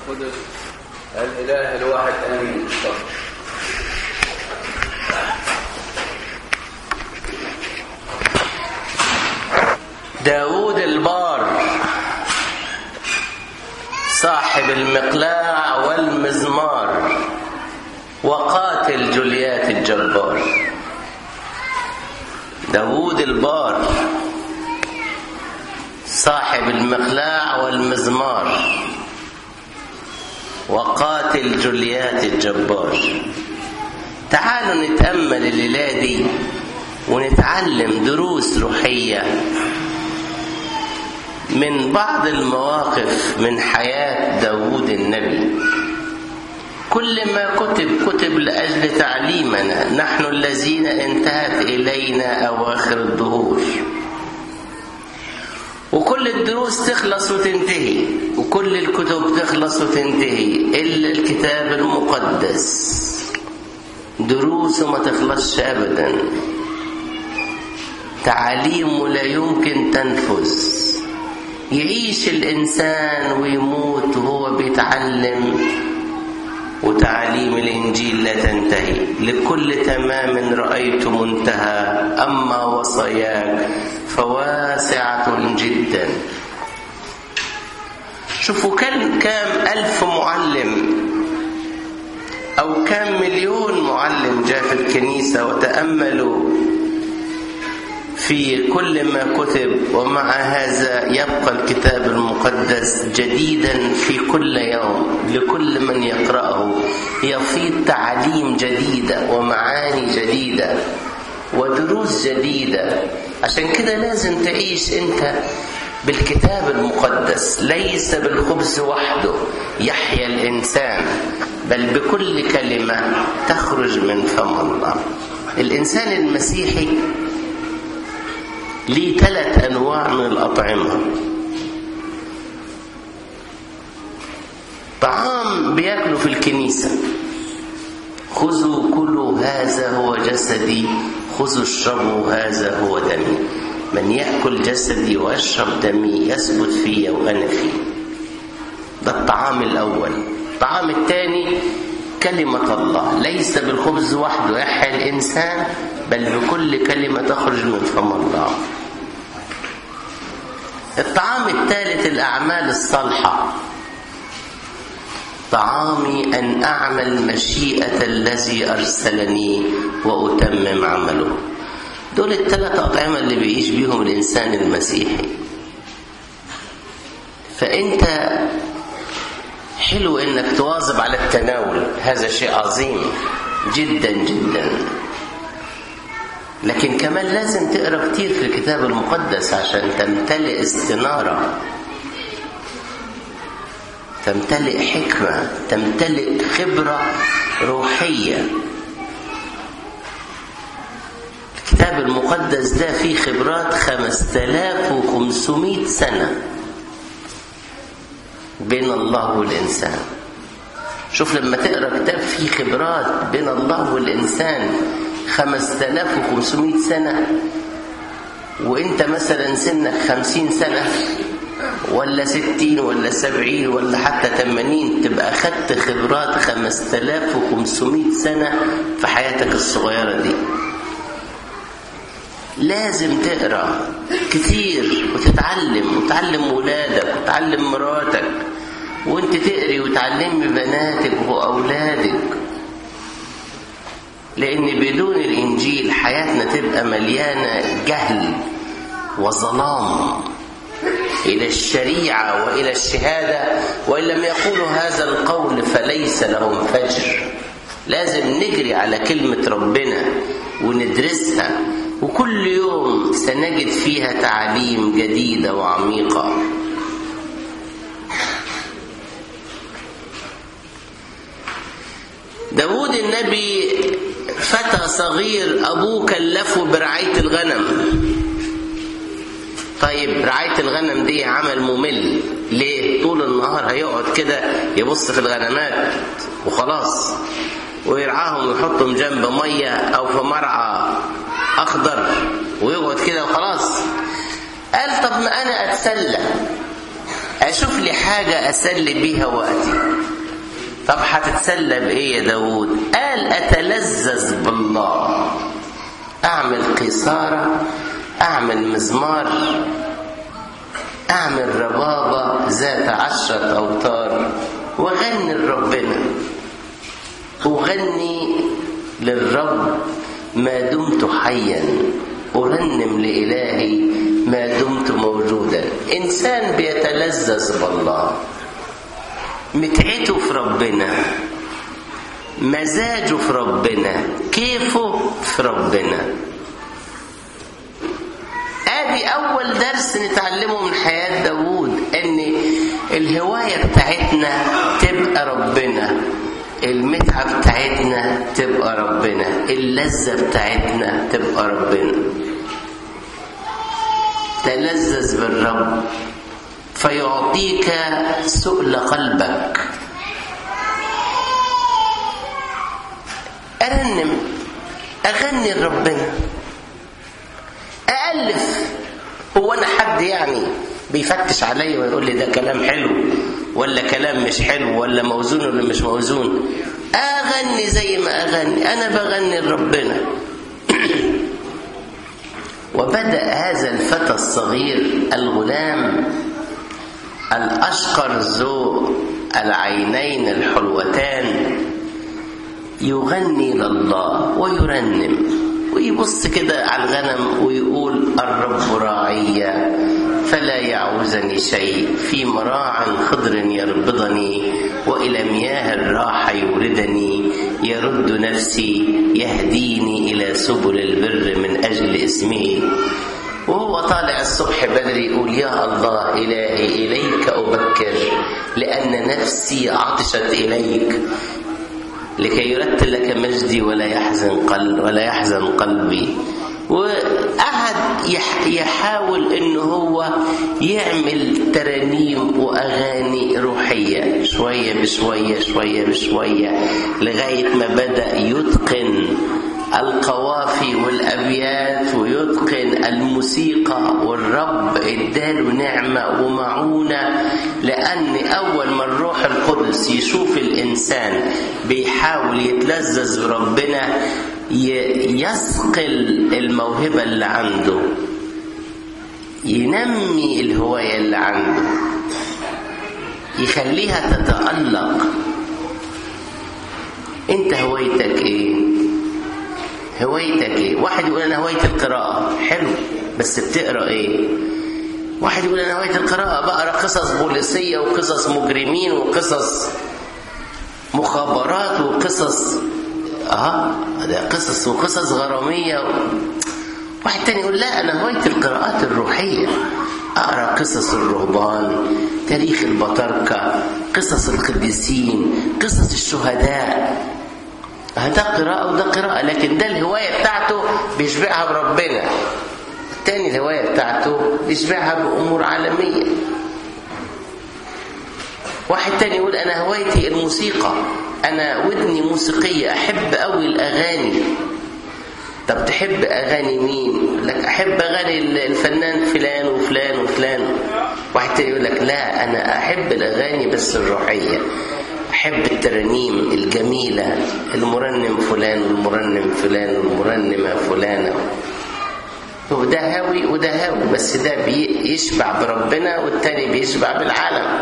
القدس الإله الواحد آمين تفضل. داود البار صاحب المقلاع والمزمار وقاتل جوليات الجبار داود البار صاحب المقلاع والمزمار وقاتل جوليات الجبار تعالوا نتأمل الليلة دي ونتعلم دروس روحية من بعض المواقف من حياة داود النبي كل ما كتب كتب لأجل تعليمنا نحن الذين انتهت إلينا أواخر الدهور وكل الدروس تخلص وتنتهي وكل الكتب تخلص وتنتهي إلا الكتاب المقدس دروسه ما تخلصش أبدا تعاليمه لا يمكن تنفذ يعيش الإنسان ويموت وهو بيتعلم وتعاليم الإنجيل لا تنتهي لكل تمام رأيت منتهى أما وصاياك فواسعة جدا شوفوا كم كام ألف معلم أو كام مليون معلم جاء في الكنيسة وتأملوا في كل ما كتب ومع هذا يبقى الكتاب المقدس جديدا في كل يوم لكل من يقرأه يفيض تعاليم جديدة ومعاني جديدة ودروس جديدة عشان كده لازم تعيش انت بالكتاب المقدس ليس بالخبز وحده يحيا الإنسان بل بكل كلمة تخرج من فم الله الإنسان المسيحي ليه ثلاث أنواع من الأطعمة طعام بياكلوا في الكنيسة خذوا كلوا هذا هو جسدي خذوا اشربوا هذا هو دمي من يأكل جسدي ويشرب دمي يثبت في وأنا فيه ده الطعام الأول الطعام الثاني كلمة الله ليس بالخبز وحده يحيا الإنسان بل بكل كلمة تخرج من فم الله الطعام الثالث الأعمال الصالحة طعامي أن أعمل مشيئة الذي أرسلني وأتمم عمله دول الثلاث أطعمة اللي بيعيش بيهم الإنسان المسيحي فأنت حلو انك تواظب على التناول هذا شيء عظيم جدا جدا لكن كمان لازم تقرا كتير في الكتاب المقدس عشان تمتلئ استناره تمتلئ حكمه تمتلئ خبره روحيه الكتاب المقدس ده فيه خبرات 5500 سنه بين الله والإنسان شوف لما تقرأ كتاب فيه خبرات بين الله والإنسان 5500 سنة وانت مثلا سنك 50 سنة ولا 60 ولا 70 ولا حتى 80 تبقى خدت خبرات 5500 سنة في حياتك الصغيرة دي لازم تقرا كتير وتتعلم وتعلم ولادك وتعلم مراتك وانت تقري وتعلمي بناتك واولادك لان بدون الانجيل حياتنا تبقى مليانه جهل وظلام الى الشريعه والى الشهاده وان لم يقولوا هذا القول فليس لهم فجر لازم نجري على كلمه ربنا وندرسها وكل يوم سنجد فيها تعاليم جديدة وعميقة داود النبي فتى صغير أبوه كلفه برعاية الغنم طيب رعاية الغنم دي عمل ممل ليه؟ طول النهار هيقعد كده يبص في الغنمات وخلاص ويرعاهم ويحطهم جنب مية أو في مرعى أخضر ويقعد كده وخلاص قال طب ما أنا أتسلى اشوف لي حاجة اسلي بيها وقتي طب هتتسلى بايه يا داود قال اتلذذ بالله اعمل قيصارة اعمل مزمار اعمل ربابة ذات عشرة اوتار واغني لربنا اغني للرب ما دمت حيا ارنم لالهي ما دمت موجودا انسان بيتلذذ بالله متعته في ربنا مزاجه في ربنا كيفه في ربنا ادي اول درس نتعلمه من حياة داوود ان الهواية بتاعتنا تبقى ربنا المتعة بتاعتنا تبقى ربنا اللذة بتاعتنا تبقى ربنا تلذذ بالرب فيعطيك سؤل قلبك أرنم أغني لربنا أألف هو أنا حد يعني بيفتش عليا ويقول لي ده كلام حلو ولا كلام مش حلو ولا موزون ولا مش موزون أغني زي ما أغني أنا بغني لربنا وبدأ هذا الفتى الصغير الغلام الأشقر ذو العينين الحلوتان يغني لله ويرنم ويبص كده على الغنم ويقول الرب راعي فلا يعوزني شيء في مراع خضر يربضني وإلى مياه الراحة يوردني يرد نفسي يهديني إلى سبل البر من أجل اسمه وهو طالع الصبح بدري يقول يا الله إلهي إليك أبكر لأن نفسي عطشت إليك لكي يرتل لك مجدي ولا يحزن قلب ولا يحزن قلبي وقعد يحاول ان هو يعمل ترانيم واغاني روحيه شويه بشويه شويه بشويه لغايه ما بدا يتقن القوافي والابيات ويتقن الموسيقى والرب اداله نعمه ومعونه لان اول ما الروح القدس يشوف الانسان بيحاول يتلذذ بربنا يثقل الموهبه اللي عنده ينمي الهوايه اللي عنده يخليها تتالق انت هوايتك ايه هوايتك ايه واحد يقول انا هوايه القراءه حلو بس بتقرا ايه واحد يقول انا هوايه القراءه بقرا قصص بوليسيه وقصص مجرمين وقصص مخابرات وقصص اه ده قصص وقصص غراميه و... واحد تاني يقول لا انا هوايه القراءات الروحيه اقرا قصص الرهبان تاريخ البطاركه قصص القديسين قصص الشهداء ده قراءة وده قراءة لكن ده الهواية بتاعته بيشبعها بربنا التاني الهواية بتاعته بيشبعها بأمور عالمية واحد تاني يقول أنا هوايتي الموسيقى أنا ودني موسيقية أحب أوي الأغاني طب تحب أغاني مين؟ لك أحب أغاني الفنان فلان وفلان وفلان واحد تاني يقول لك لا أنا أحب الأغاني بس الروحية أحب الترانيم الجميلة المرنم فلان والمرنم فلان والمرنمة فلانة وده هاوي وده هاوي بس ده بيشبع بربنا والتاني بيشبع بالعالم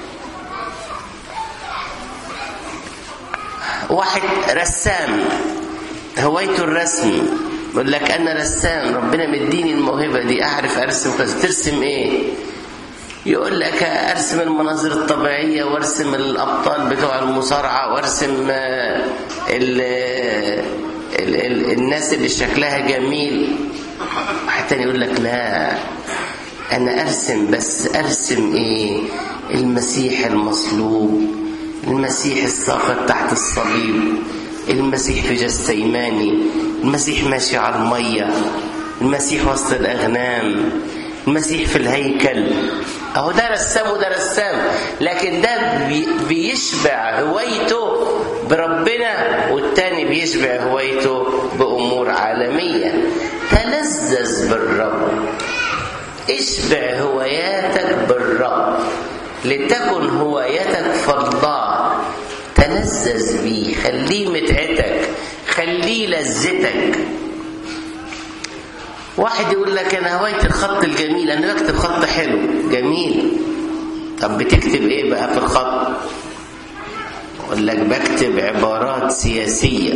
واحد رسام هوايته الرسم يقول لك انا رسام ربنا مديني الموهبه دي اعرف ارسم كذا ترسم ايه يقول لك ارسم المناظر الطبيعيه وارسم الابطال بتوع المصارعه وارسم ال ال ال الناس اللي شكلها جميل واحد تاني يقول لك لا انا ارسم بس ارسم ايه المسيح المصلوب المسيح الساقط تحت الصليب المسيح في جسيماني المسيح ماشي على الميه المسيح وسط الاغنام المسيح في الهيكل اهو ده رسام وده رسام لكن ده بيشبع هوايته بربنا والتاني بيشبع هوايته بامور عالميه تلذذ بالرب اشبع هواياتك بالرب لتكن هوايتك فالله تلذذ بيه خليه متعتك خليه لذتك واحد يقول لك انا هوايتي الخط الجميل انا بكتب خط حلو جميل طب بتكتب ايه بقى في الخط يقول لك بكتب عبارات سياسيه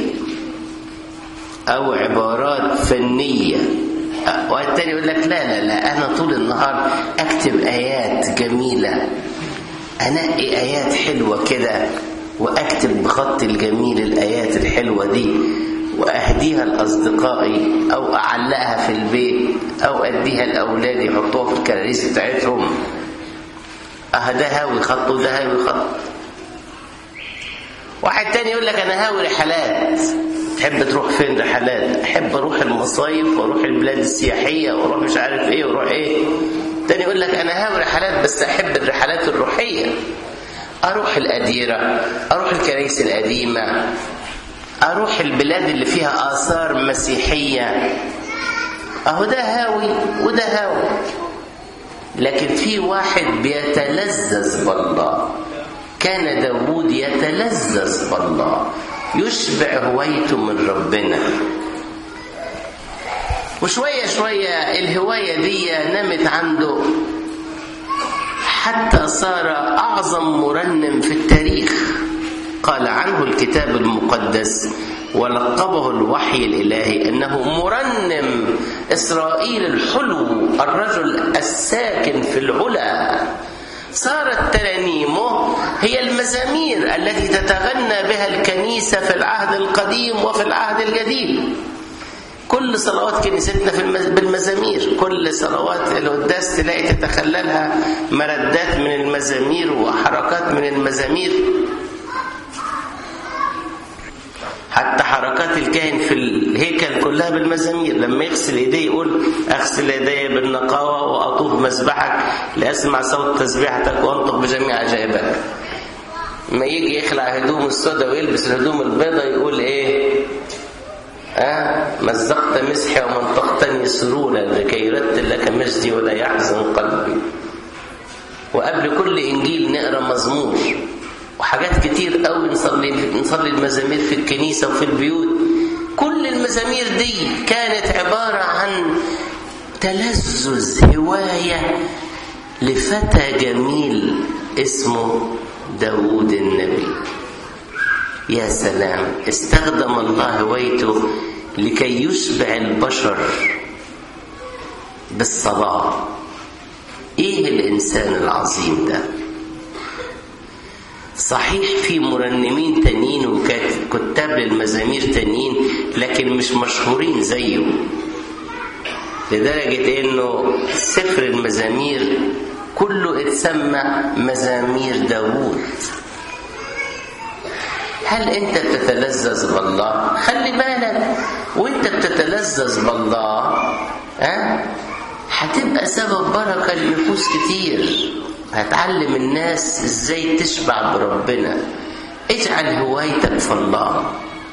او عبارات فنيه والتاني يقول لك لا لا لا انا طول النهار اكتب ايات جميله انقي ايات حلوه كده واكتب بخط الجميل الايات الحلوه دي واهديها لاصدقائي او اعلقها في البيت او اديها لاولادي يحطوها في الكراريس بتاعتهم اه ده هاوي خط وده هاوي خط واحد تاني يقول لك انا هاوي رحلات تحب تروح فين رحلات احب اروح المصايف واروح البلاد السياحيه واروح مش عارف ايه واروح ايه تاني يقول لك انا هاوي رحلات بس احب الرحلات الروحيه اروح الاديره اروح الكنائس القديمه اروح البلاد اللي فيها اثار مسيحيه اهو ده هاوي وده هاوي لكن في واحد بيتلذذ بالله كان داود يتلذذ بالله يشبع هوايته من ربنا وشوية شوية الهواية دي نمت عنده حتى صار أعظم مرنم في التاريخ قال عنه الكتاب المقدس ولقبه الوحي الإلهي أنه مرنم إسرائيل الحلو الرجل الساكن في العلا صارت ترانيمه هي المزامير التي تتغنى بها الكنيسة في العهد القديم وفي العهد الجديد كل صلوات كنيستنا في المز... بالمزامير كل صلوات القداس تلاقي تتخللها مردات من المزامير وحركات من المزامير حتى حركات الكاهن في الهيكل كلها بالمزامير لما يغسل ايديه يقول اغسل يدي بالنقاوه واطوف مسبحك لاسمع صوت تسبيحتك وانطق بجميع عجائبك ما يجي يخلع هدوم السوداء ويلبس الهدوم البيضاء يقول ايه أه؟ مزقت مسحي ومنطقتني سرورا لكي يرتل لك مجدي ولا يحزن قلبي وقبل كل انجيل نقرا مزمور وحاجات كتير قوي نصلي نصلي المزامير في الكنيسه وفي البيوت كل المزامير دي كانت عباره عن تلذذ هوايه لفتى جميل اسمه داوود النبي يا سلام استخدم الله هوايته لكي يشبع البشر بالصلاه ايه الانسان العظيم ده صحيح في مرنمين تانيين وكتاب للمزامير تانيين لكن مش مشهورين زيه لدرجة انه سفر المزامير كله اتسمى مزامير داوود هل انت بتتلذذ بالله خلي بالك وانت بتتلذذ بالله ها هتبقى سبب بركة لنفوس كتير هتعلم الناس ازاي تشبع بربنا اجعل هوايتك في الله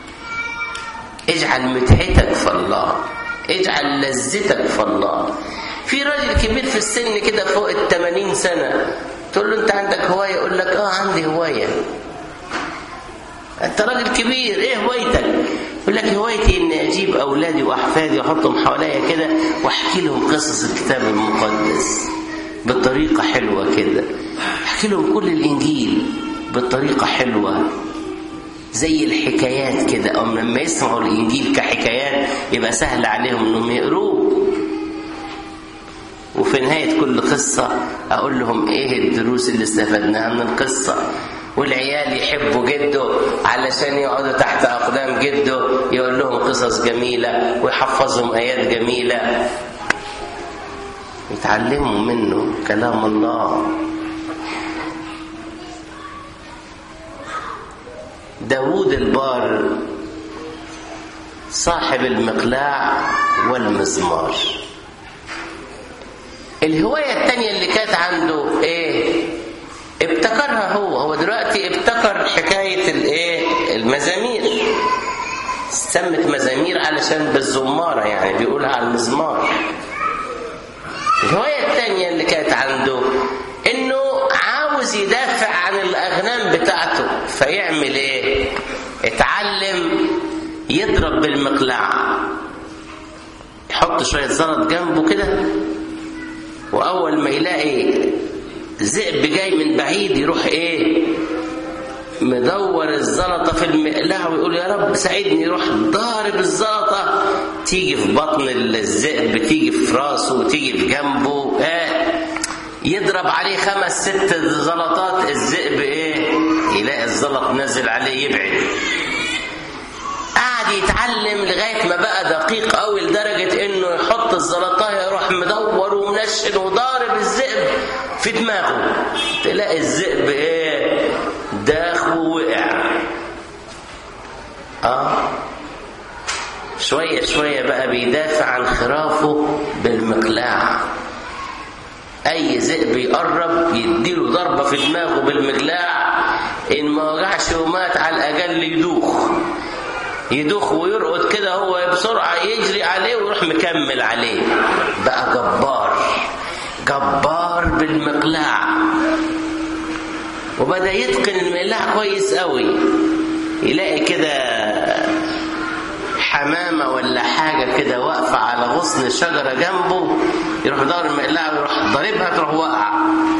اجعل متعتك في الله اجعل لذتك في الله في راجل كبير في السن كده فوق ال 80 سنة تقول له انت عندك هواية يقول لك اه عندي هواية انت راجل كبير ايه هوايتك يقول لك هوايتي اني اجيب اولادي واحفادي واحطهم حواليا كده واحكي لهم قصص الكتاب المقدس بطريقة حلوة كده احكي لهم كل الانجيل بطريقة حلوة زي الحكايات كده او لما يسمعوا الانجيل كحكايات يبقى سهل عليهم انهم يقروه وفي نهاية كل قصة أقول لهم إيه الدروس اللي استفدناها من القصة والعيال يحبوا جده علشان يقعدوا تحت أقدام جده يقول لهم قصص جميلة ويحفظهم آيات جميلة يتعلموا منه كلام الله داود البار صاحب المقلاع والمزمار الهواية التانية اللي كانت عنده ايه ابتكرها هو هو دلوقتي ابتكر حكاية الايه المزامير سمت مزامير علشان بالزمارة يعني بيقولها على المزمار الهواية التانية اللي كانت عنده انه عاوز عاوز يدافع عن الاغنام بتاعته فيعمل ايه اتعلم يضرب بالمقلاع يحط شويه زلط جنبه كده واول ما يلاقي ذئب جاي من بعيد يروح ايه مدور الزلطة في المقلاع ويقول يا رب ساعدني يروح ضارب الزلطة تيجي في بطن الذئب تيجي في راسه تيجي في جنبه آه يضرب عليه خمس ست زلطات الذئب ايه يلاقي الزلط نازل عليه يبعد قعد يتعلم لغاية ما بقى دقيق قوي لدرجة انه يحط الزلطاية يروح مدور ومنشن وضارب الذئب في دماغه تلاقي الذئب ايه داخ ووقع اه شوية شوية بقى بيدافع عن خرافه بالمقلاع اي ذئب يقرب يديله ضربة في دماغه بالمقلاع ان ما وجعش ومات على الاقل يدوخ يدوخ ويرقد كده هو بسرعة يجري عليه ويروح مكمل عليه بقى جبار جبار بالمقلاع وبدأ يتقن المقلاع كويس قوي يلاقي كده حمامة ولا حاجة كده واقفة على غصن شجرة جنبه يروح دار المقلاع ويروح ضاربها تروح واقع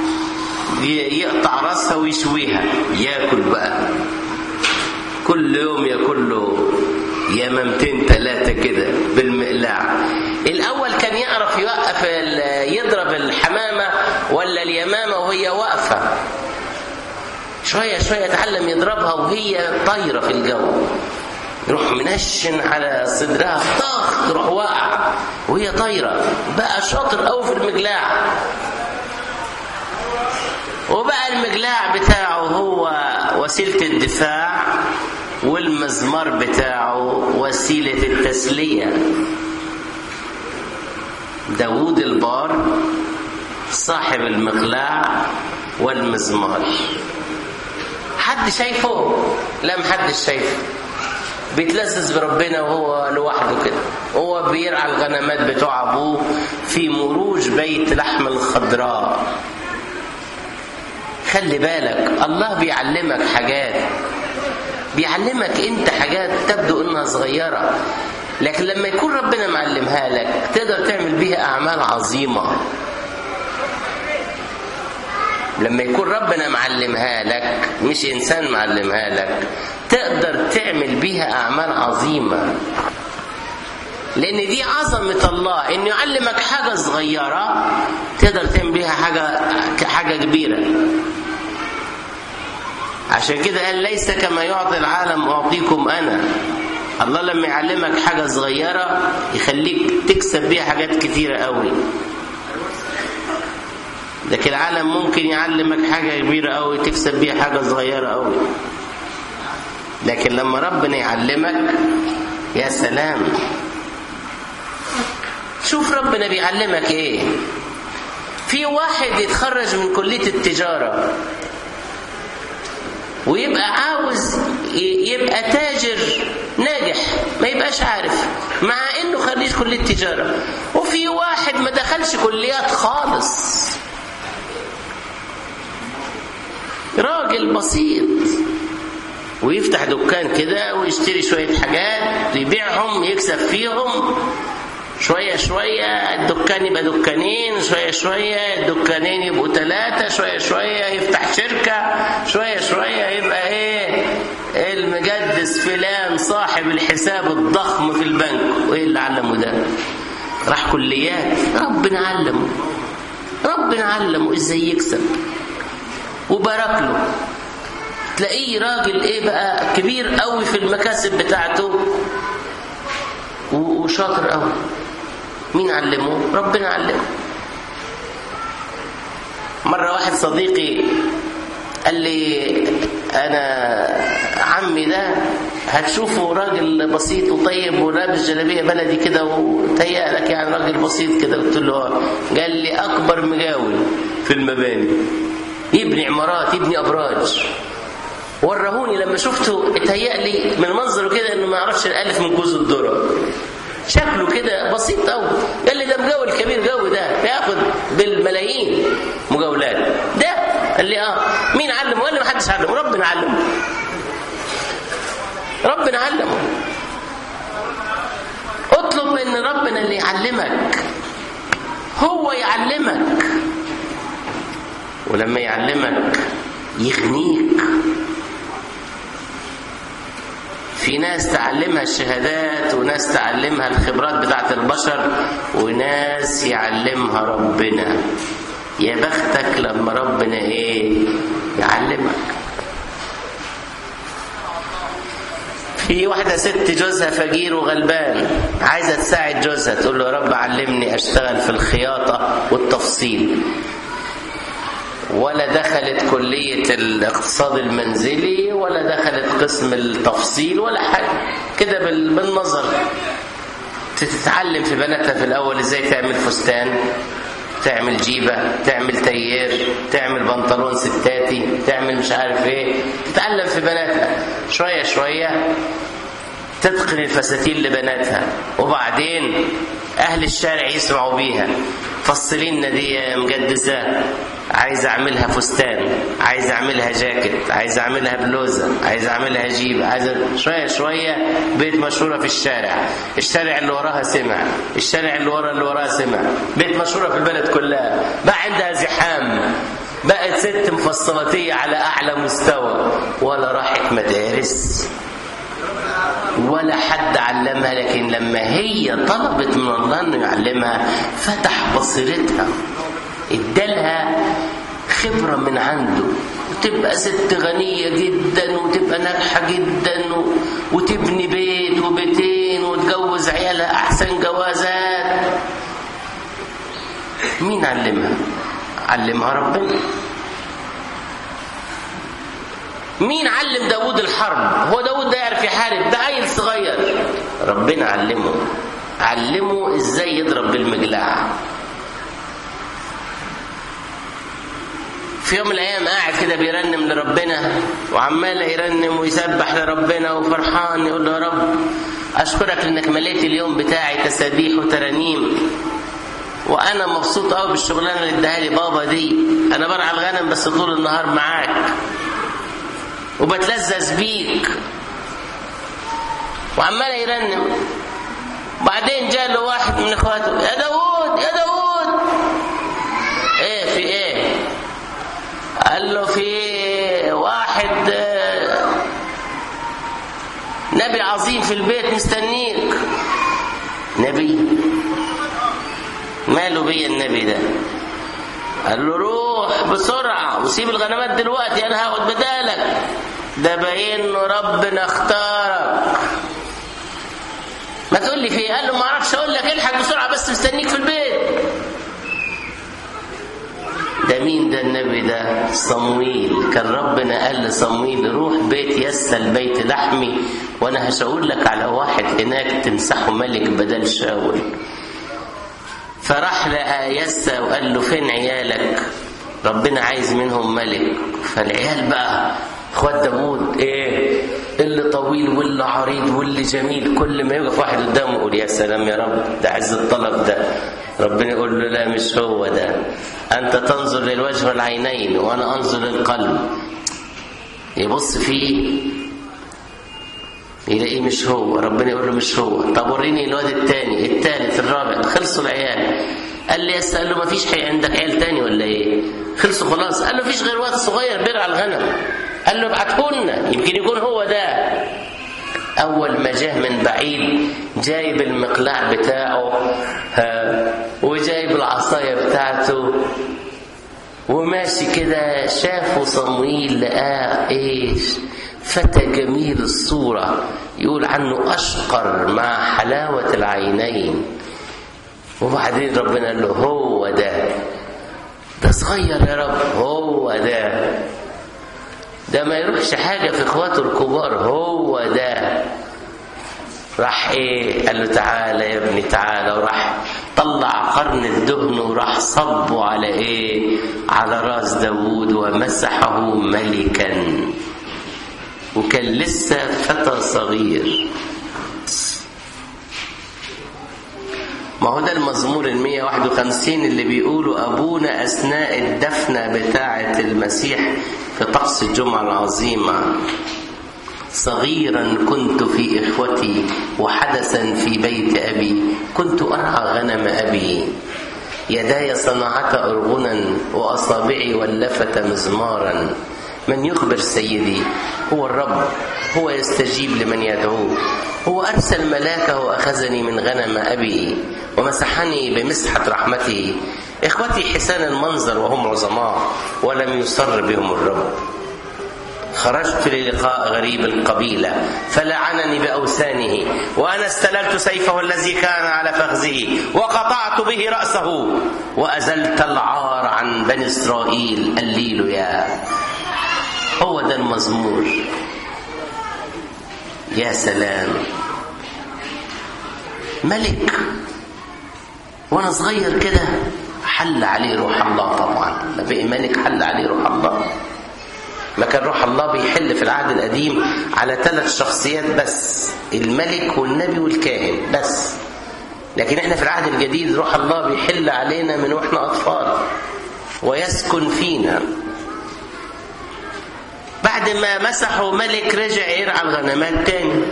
يقطع راسها ويشويها ياكل بقى كل يوم ياكل له يمامتين ثلاثة كده بالمقلاع الأول كان يعرف يوقف يضرب الحمامة ولا اليمامة وهي واقفة شوية شوية اتعلم يضربها وهي طايرة في الجو يروح منشن على صدرها طخ تروح واقع وهي طايرة بقى شاطر قوي في المقلاع وبقى المقلاع بتاعه هو وسيلة الدفاع والمزمار بتاعه وسيلة التسلية داوود البار صاحب المقلاع والمزمار حد شايفه لا محدش شايفه بيتلذذ بربنا وهو لوحده كده هو بيرعى الغنمات بتوع ابوه في مروج بيت لحم الخضراء خلي بالك الله بيعلمك حاجات بيعلمك انت حاجات تبدو انها صغيرة لكن لما يكون ربنا معلمها لك تقدر تعمل بيها اعمال عظيمة لما يكون ربنا معلمها لك مش انسان معلمها لك تقدر تعمل بيها اعمال عظيمة لان دي عظمة الله انه يعلمك حاجة صغيرة تقدر تعمل بيها حاجة حاجة كبيرة عشان كده قال ليس كما يعطي العالم أعطيكم أنا الله لما يعلمك حاجة صغيرة يخليك تكسب بيها حاجات كتيرة قوي لكن العالم ممكن يعلمك حاجة كبيرة قوي تكسب بيها حاجة صغيرة قوي لكن لما ربنا يعلمك يا سلام شوف ربنا بيعلمك ايه في واحد يتخرج من كلية التجارة ويبقى عاوز يبقى تاجر ناجح ما يبقاش عارف مع انه خريج كليه تجاره وفي واحد ما دخلش كليات خالص راجل بسيط ويفتح دكان كده ويشتري شويه حاجات يبيعهم يكسب فيهم شوية شوية الدكان يبقى دكانين شوية شوية الدكانين يبقوا ثلاثة شوية شوية يفتح شركة شوية شوية يبقى ايه المجدس فلان صاحب الحساب الضخم في البنك وايه اللي علمه ده راح كليات ربنا علمه ربنا علمه ازاي يكسب وبارك له تلاقيه راجل ايه بقى كبير قوي في المكاسب بتاعته وشاطر قوي مين علمه ربنا علمه مرة واحد صديقي قال لي أنا عمي ده هتشوفه راجل بسيط وطيب ولابس جلابية بلدي كده وتهيأ لك يعني راجل بسيط كده قلت له قال لي أكبر مجاول في المباني يبني عمارات يبني أبراج ورهوني لما شفته اتهيأ لي من منظره كده انه ما يعرفش الالف من جوز الذره شكله كده بسيط قوي قال لي ده مجاول كبير قوي ده بياخد بالملايين مجاولات ده قال لي اه مين علمه قال لي ما حدش علمه ربنا علمه ربنا علمه اطلب من ربنا اللي يعلمك هو يعلمك ولما يعلمك يغنيك في ناس تعلمها الشهادات وناس تعلمها الخبرات بتاعت البشر وناس يعلمها ربنا يا بختك لما ربنا ايه يعلمك في واحدة ست جوزها فقير وغلبان عايزة تساعد جوزها تقول له يا رب علمني أشتغل في الخياطة والتفصيل ولا دخلت كلية الاقتصاد المنزلي ولا دخلت قسم التفصيل ولا حاجة كده بالنظر تتعلم في بناتها في الأول إزاي تعمل فستان تعمل جيبة تعمل تيير تعمل بنطلون ستاتي تعمل مش عارف ايه تتعلم في بناتها شوية شوية تتقن الفساتين لبناتها وبعدين أهل الشارع يسمعوا بيها فصلي لنا دي يا مقدسة عايز أعملها فستان عايز أعملها جاكيت عايز أعملها بلوزة عايز أعملها جيبة عايز شوية شوية بيت مشهورة في الشارع الشارع اللي وراها سمع الشارع اللي ورا اللي وراها سمع بيت مشهورة في البلد كلها بقى عندها زحام بقت ست مفصلاتية على أعلى مستوى ولا راحت مدارس ولا حد علمها لكن لما هي طلبت من الله انه يعلمها فتح بصيرتها ادالها خبره من عنده وتبقى ست غنيه جدا وتبقى ناجحه جدا و... وتبني بيت وبيتين وتجوز عيالها احسن جوازات مين علمها علمها ربنا مين علم داود الحرب هو داود ده يعرف يحارب ده عيل صغير ربنا علمه علمه ازاي يضرب بالمجلع في يوم من الايام قاعد كده بيرنم لربنا وعمال يرنم ويسبح لربنا وفرحان يقول له يا رب اشكرك انك مليت اليوم بتاعي تسابيح وترانيم وانا مبسوط قوي بالشغلانه اللي اداها لي بابا دي انا برعى الغنم بس طول النهار معاك وبتلذذ بيك وعمال يرنم بعدين جاء له واحد من اخواته يا داوود يا داوود ايه في ايه قال له في واحد نبي عظيم في البيت مستنيك نبي ماله بيا النبي ده قال له روح بسرعة وسيب الغنمات دلوقتي أنا هاخد بدالك ده باين إنه ربنا اختارك ما تقول لي فيه قال له ما اعرفش اقول لك الحق بسرعه بس مستنيك في البيت ده مين ده النبي ده صمويل كان ربنا قال لصمويل روح بيت يسى البيت لحمي وانا هشاور لك على واحد هناك تمسحه ملك بدل شاول فراح لقى يسى وقال له فين عيالك ربنا عايز منهم ملك فالعيال بقى اخوات داوود ايه اللي طويل واللي عريض واللي جميل كل ما يوقف واحد قدامه يقول يا سلام يا رب ده عز الطلب ده ربنا يقول له لا مش هو ده انت تنظر للوجه والعينين وانا انظر للقلب يبص فيه يلاقيه مش هو ربنا يقول له مش هو طب وريني الواد الثاني الثالث الرابع خلصوا العيال قال لي يس قال له ما فيش حي عندك عيال تاني ولا ايه خلصوا خلاص قال له فيش غير واد صغير بيرعى الغنم قال له ابعته لنا يمكن يكون هو ده اول ما جه من بعيد جايب المقلاع بتاعه ها وجايب العصايه بتاعته وماشي كده شافه صمويل لقاه ايش فتى جميل الصورة يقول عنه أشقر مع حلاوة العينين وبعدين ربنا قال له هو ده ده صغير يا رب هو ده ده ما يروحش حاجة في اخواته الكبار هو ده راح ايه قال له تعالى يا ابني تعالى وراح طلع قرن الدهن وراح صبه على ايه على راس داوود ومسحه ملكا وكان لسه فتى صغير ما هو ده المزمور ال 151 اللي بيقولوا أبونا أثناء الدفنة بتاعة المسيح في طقس الجمعة العظيمة صغيرا كنت في إخوتي وحدثا في بيت أبي كنت أرعى غنم أبي يداي صنعت أرغنا وأصابعي ولفت مزمارا من يخبر سيدي هو الرب هو يستجيب لمن يدعوه هو أرسل ملاكه وأخذني من غنم أبي ومسحني بمسحة رحمته إخوتي حسان المنظر وهم عظماء ولم يصر بهم الرب خرجت للقاء غريب القبيلة فلعنني بأوثانه وأنا استللت سيفه الذي كان على فخذه وقطعت به رأسه وأزلت العار عن بني إسرائيل الليلويا هو ده المزمور يا سلام ملك وانا صغير كده حل عليه روح الله طبعا ما بقي ملك حل عليه روح الله ما كان روح الله بيحل في العهد القديم على ثلاث شخصيات بس الملك والنبي والكاهن بس لكن احنا في العهد الجديد روح الله بيحل علينا من واحنا اطفال ويسكن فينا بعد ما مسحوا ملك رجع يرعى الغنمات تاني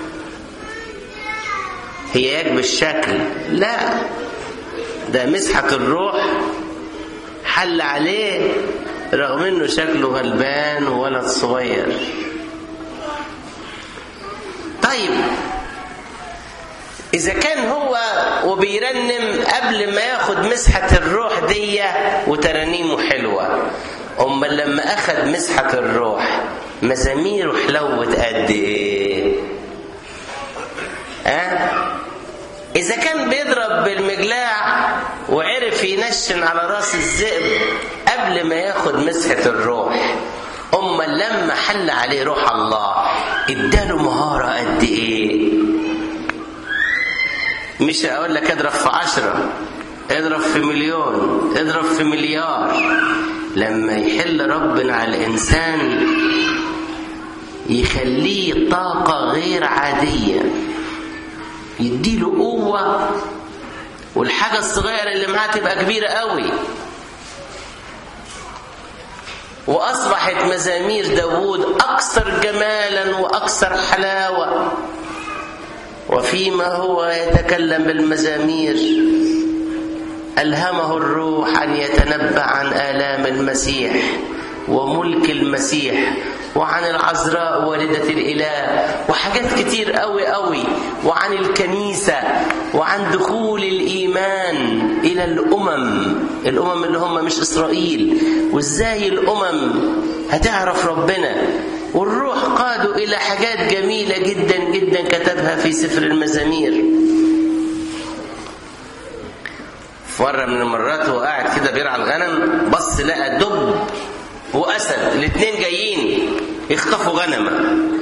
هي يك بالشكل لا ده مسحة الروح حل عليه رغم انه شكله غلبان وولد صغير طيب اذا كان هو وبيرنم قبل ما ياخد مسحة الروح دي وترانيمه حلوة امال لما اخد مسحة الروح مزاميره حلوت قد ايه ها أه؟ اذا كان بيضرب بالمجلاع وعرف ينشن على راس الذئب قبل ما ياخد مسحة الروح امال لما حل عليه روح الله اداله مهارة قد ايه مش اقول لك اضرب في عشرة اضرب في مليون اضرب في مليار لما يحل ربنا على الإنسان يخليه طاقة غير عادية يديله قوة والحاجة الصغيرة اللي معاه تبقى كبيرة قوي وأصبحت مزامير داوود أكثر جمالا وأكثر حلاوة وفيما هو يتكلم بالمزامير ألهمه الروح أن يتنبأ عن آلام المسيح وملك المسيح وعن العذراء والدة الإله وحاجات كتير قوي قوي وعن الكنيسة وعن دخول الإيمان إلى الأمم الأمم اللي هم مش إسرائيل وإزاي الأمم هتعرف ربنا والروح قادوا إلى حاجات جميلة جدا جدا كتبها في سفر المزامير في مرة من المرات وهو قاعد كده بيرعى الغنم بص لقى دب وأسد الاثنين جايين يخطفوا غنمة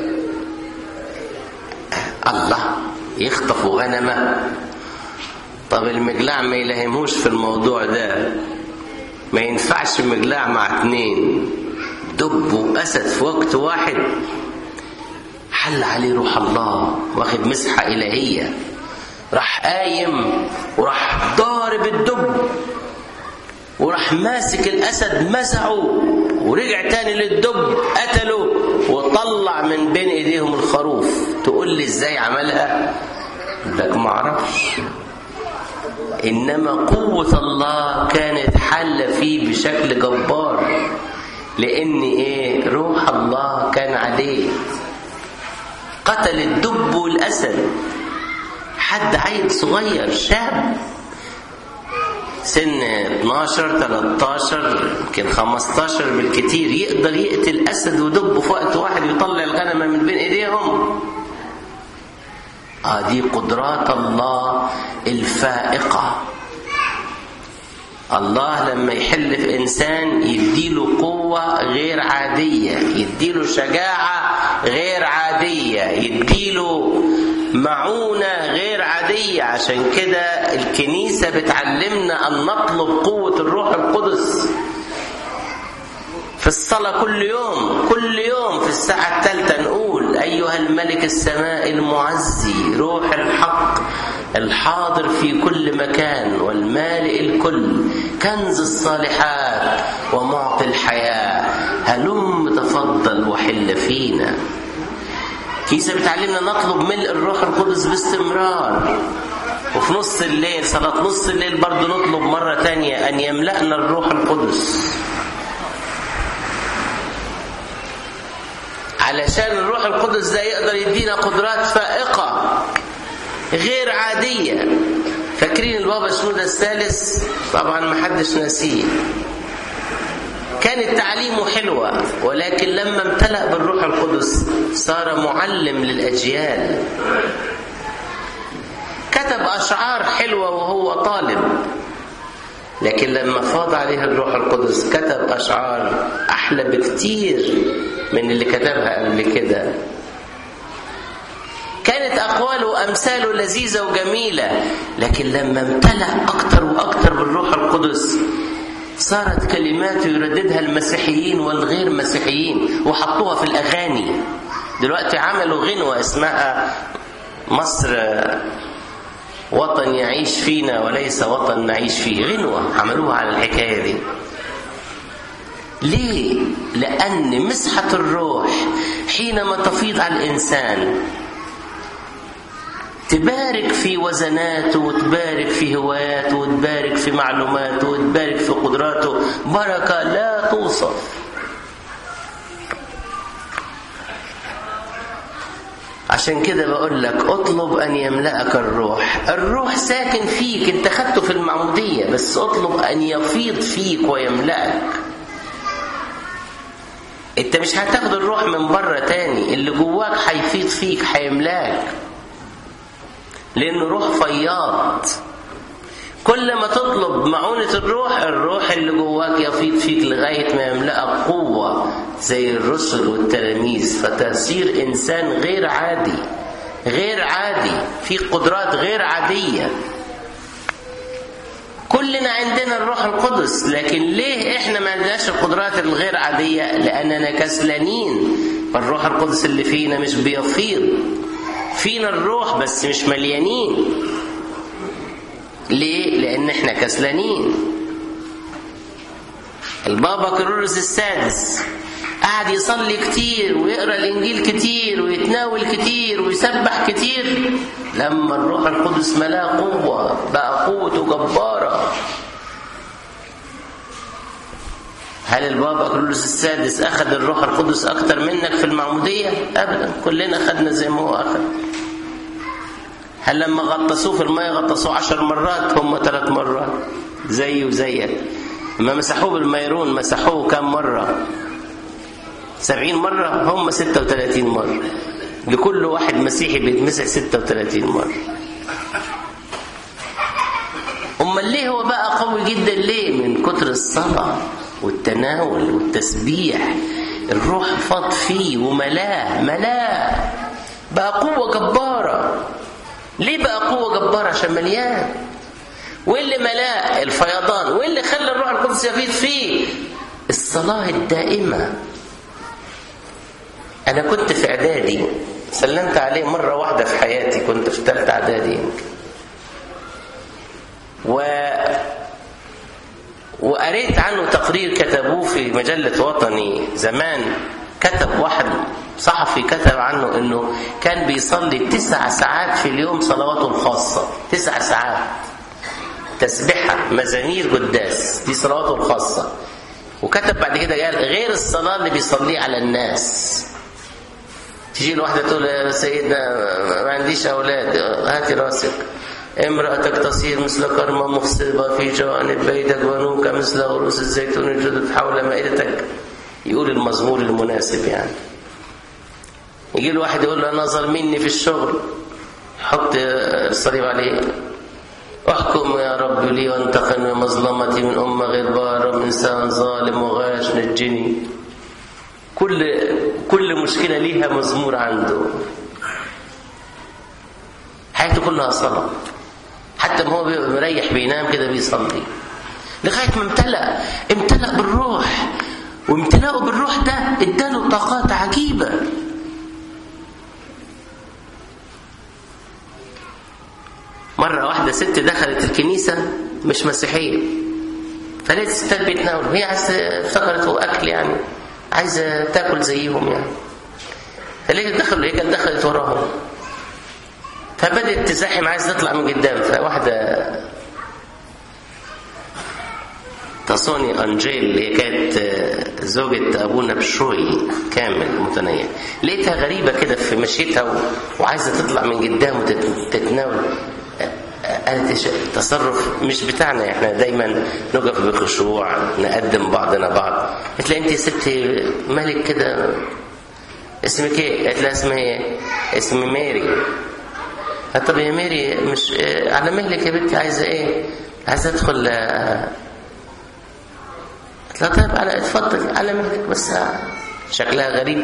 الله يخطفوا غنمة طب المجلاع ما يلهموش في الموضوع ده ما ينفعش المجلاع مع اتنين دب وأسد في وقت واحد حل عليه روح الله واخد مسحة إلهية راح قايم وراح ضارب الدب وراح ماسك الاسد مسعه ورجع تاني للدب قتله وطلع من بين ايديهم الخروف تقول لي ازاي عملها لك ما اعرفش انما قوه الله كانت حل فيه بشكل جبار لان ايه روح الله كان عليه قتل الدب والاسد حد عيل صغير شاب سن 12 13 يمكن 15 بالكتير يقدر يقتل اسد ودب في وقت واحد يطلع الغنمه من بين ايديهم اه دي قدرات الله الفائقه الله لما يحل في انسان يديله قوه غير عاديه يديله شجاعه غير عاديه يديله معونة غير عادية عشان كده الكنيسة بتعلمنا أن نطلب قوة الروح القدس في الصلاة كل يوم كل يوم في الساعة الثالثة نقول أيها الملك السماء المعزي روح الحق الحاضر في كل مكان والمالئ الكل كنز الصالحات ومعطي الحياة هلم تفضل وحل فينا كيسة بتعلمنا نطلب ملء الروح القدس باستمرار وفي نص الليل صلاة نص الليل برضه نطلب مرة تانية أن يملأنا الروح القدس علشان الروح القدس ده يقدر يدينا قدرات فائقة غير عادية فاكرين البابا شنودة الثالث طبعا ما حدش ناسيه كانت تعليمه حلوة ولكن لما امتلأ بالروح القدس صار معلم للأجيال كتب أشعار حلوة وهو طالب لكن لما فاض عليه الروح القدس كتب أشعار أحلى بكتير من اللي كتبها قبل كده كانت أقواله وأمثاله لذيذة وجميلة لكن لما امتلأ أكتر وأكتر بالروح القدس صارت كلماته يرددها المسيحيين والغير مسيحيين وحطوها في الأغاني دلوقتي عملوا غنوة اسمها مصر وطن يعيش فينا وليس وطن نعيش فيه غنوة عملوها على الحكاية دي ليه؟ لأن مسحة الروح حينما تفيض على الإنسان تبارك في وزناته وتبارك في هواياته وتبارك في معلوماته وتبارك في قدراته بركة لا توصف عشان كده بقول لك اطلب ان يملأك الروح الروح ساكن فيك انت خدته في المعمودية بس اطلب ان يفيض فيك ويملأك انت مش هتاخد الروح من بره تاني اللي جواك هيفيض فيك هيملاك لانه روح فياض كل ما تطلب معونة الروح الروح اللي جواك يفيض فيك لغاية ما يملأك قوة زي الرسل والتلاميذ فتصير إنسان غير عادي غير عادي في قدرات غير عادية كلنا عندنا الروح القدس لكن ليه احنا ما عندناش القدرات الغير عادية لأننا كسلانين فالروح القدس اللي فينا مش بيفيض فينا الروح بس مش مليانين ليه؟ لأن احنا كسلانين البابا كيرلس السادس قعد يصلي كتير ويقرا الانجيل كتير ويتناول كتير ويسبح كتير لما الروح القدس ملاه قوه بقى قوته جباره هل البابا كيرلس السادس اخذ الروح القدس اكتر منك في المعموديه ابدا كلنا خدنا زي ما هو اخذ هل لما غطسوه في الماء غطسوه عشر مرات هم ثلاث مرات زي وزيك لما مسحوه بالميرون مسحوه كم مرة سبعين مرة هم ستة وثلاثين مرة لكل واحد مسيحي بيتمسح ستة وثلاثين مرة أما ليه هو بقى قوي جدا ليه من كتر الصلاة والتناول والتسبيح الروح فاض فيه وملاه ملاه بقى قوة جبارة ليه بقى قوة جبارة عشان مليان واللي ملاه الفيضان واللي خلى الروح القدس يفيض فيه الصلاة الدائمة أنا كنت في إعدادي سلمت عليه مرة واحدة في حياتي كنت في ثالثة إعدادي يمكن و وقريت عنه تقرير كتبوه في مجلة وطني زمان كتب واحد صحفي كتب عنه انه كان بيصلي تسع ساعات في اليوم صلواته الخاصة تسع ساعات تسبحة مزامير قداس دي صلواته الخاصة وكتب بعد كده قال غير الصلاة اللي بيصليه على الناس تيجي الواحدة تقول يا سيدنا ما عنديش أولاد هاتي راسك امرأتك تصير مثل كرمة مخصبة في جوانب بيتك ونوك مثل غروس الزيتون الجدد حول مائدتك يقول المزمور المناسب يعني يجي له واحد يقول له انا ظالميني في الشغل حط الصليب عليه احكم يا رب لي وانتقم من مظلمتي من امه غدباره من انسان ظالم وغاش نجني كل كل مشكله ليها مزمور عنده حياته كلها صلاه حتى ما هو مريح بينام كده بيصلي لغايه ما امتلأ امتلأ بالروح وامتلاؤه بالروح ده اداله طاقات عجيبه واحدة ست دخلت الكنيسة مش مسيحية فلقيت الستات بيتناولوا هي عايزة افتكرت هو أكل يعني عايزة تاكل زيهم يعني فلقيت دخلوا هي كانت دخلت وراهم فبدأت تزاحم عايز تطلع من قدام فواحدة تصوني أنجيل اللي هي كانت زوجة أبونا بشوي كامل متنية لقيتها غريبة كده في مشيتها و... وعايزة تطلع من قدام وتتناول قالت تصرف مش بتاعنا احنا دايما نقف بخشوع نقدم بعضنا بعض قلت لها انت يا ستي مالك كده اسمك ايه؟ قالت لها اسمها ايه؟ اسمي ماري قالت طب يا ماري مش على مهلك يا بنتي عايزه ايه؟ عايزه ادخل قلت لها طيب على اتفضل على مهلك بس شكلها غريب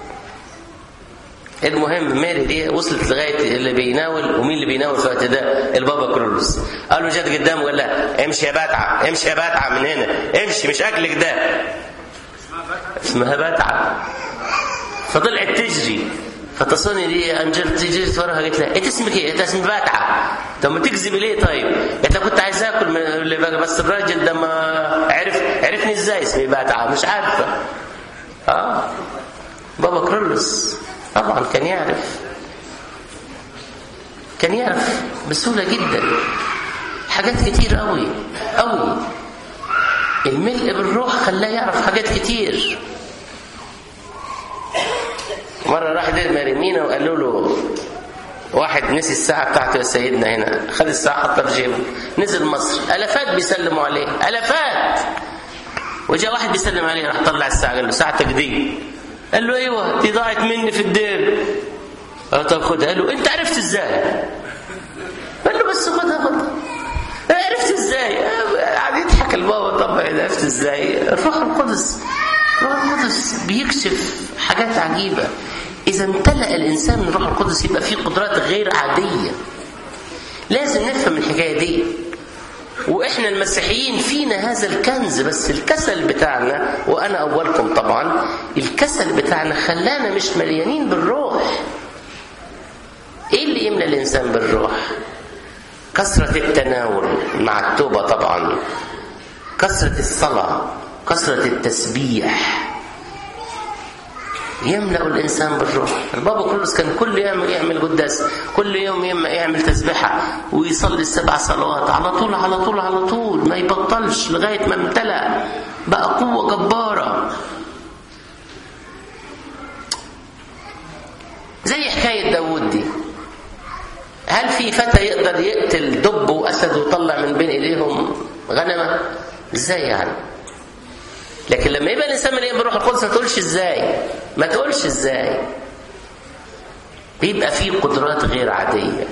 المهم ماري دي وصلت لغايه اللي بيناول ومين اللي بيناول في الوقت ده البابا كرولوس قال له جت قدامه وقال لها امشي يا باتعه امشي يا باتعه من هنا امشي مش اكلك ده اسمها باتعه فطلعت تجري فتصوني دي انجل تجري وراها قالت لها انت اسمك ايه؟ انت اسمي باتعه طب ما تكذبي ليه طيب؟ قالت لها كنت عايز اكل من اللي بقى بس الراجل ده ما عرف عرفني ازاي اسمي باتعه مش عارفه اه بابا كرولوس طبعا كان يعرف كان يعرف بسهولة جدا حاجات كتير قوي قوي الملء بالروح خلاه يعرف حاجات كتير مرة راح دير مريمينا وقالوا له واحد نسي الساعة بتاعته يا سيدنا هنا خد الساعة حطها في جيبه نزل مصر ألفات بيسلموا عليه ألفات وجاء واحد بيسلم عليه راح طلع الساعة قال له ساعتك دي قال له ايوه دي ضاعت مني في الدير قال طب خدها قال له انت عرفت ازاي قال له بس خدها خدها عرفت ازاي قاعد يضحك البابا طب عرفت ازاي الروح القدس الروح القدس بيكشف حاجات عجيبه اذا امتلأ الانسان من الروح القدس يبقى فيه قدرات غير عاديه لازم نفهم الحكايه دي واحنا المسيحيين فينا هذا الكنز بس الكسل بتاعنا وانا اولكم طبعا الكسل بتاعنا خلانا مش مليانين بالروح ايه اللي يملى الانسان بالروح كثرة التناول مع التوبة طبعا كثرة الصلاة كثرة التسبيح يملأ الإنسان بالروح البابا كرولوس كان كل يوم يعمل قداس كل يوم يعمل تسبيحة ويصلي السبع صلوات على طول على طول على طول ما يبطلش لغاية ما امتلأ بقى قوة جبارة زي حكاية داود دي هل في فتى يقدر يقتل دب وأسد ويطلع من بين إيديهم غنمة ازاي يعني لكن لما يبقى الانسان مليان بالروح القدس ما تقولش ازاي ما تقولش ازاي بيبقى فيه قدرات غير عاديه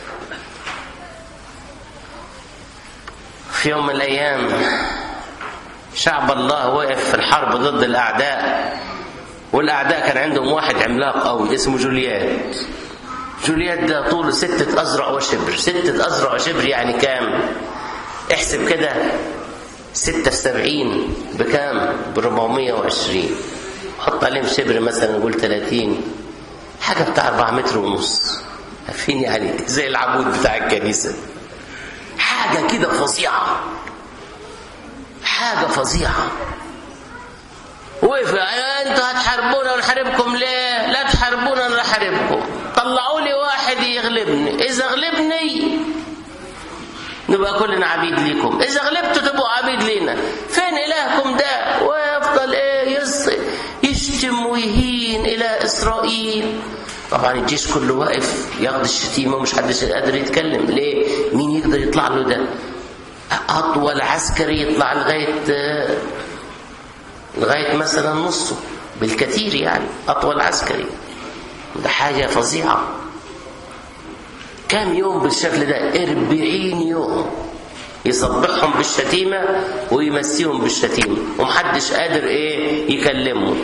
في يوم من الايام شعب الله وقف في الحرب ضد الاعداء والاعداء كان عندهم واحد عملاق قوي اسمه جوليات جوليات ده طوله ستة أزرع وشبر ستة أزرع وشبر يعني كام احسب كده ستة في سبعين بكام بربعمية وعشرين حط عليهم شبر مثلا نقول تلاتين حاجة بتاع أربعة متر ونص عارفين يعني زي العمود بتاع الكنيسة حاجة كده فظيعة حاجة فظيعة وقف انتوا هتحاربونا ونحاربكم ليه؟ لا تحاربونا انا احاربكم طلعوا لي واحد يغلبني اذا غلبني نبقى كلنا عبيد ليكم اذا غلبتوا تبقوا عبيد لينا فين الهكم ده ويفضل ايه يص... يشتم ويهين الى اسرائيل طبعا الجيش كله واقف ياخد الشتيمه ومش حدش قادر يتكلم ليه مين يقدر يطلع له ده اطول عسكري يطلع لغايه لغايه مثلا نصه بالكثير يعني اطول عسكري ده حاجه فظيعه كام يوم بالشكل ده أربعين يوم يصبحهم بالشتيمة ويمسيهم بالشتيمة ومحدش قادر ايه يكلمه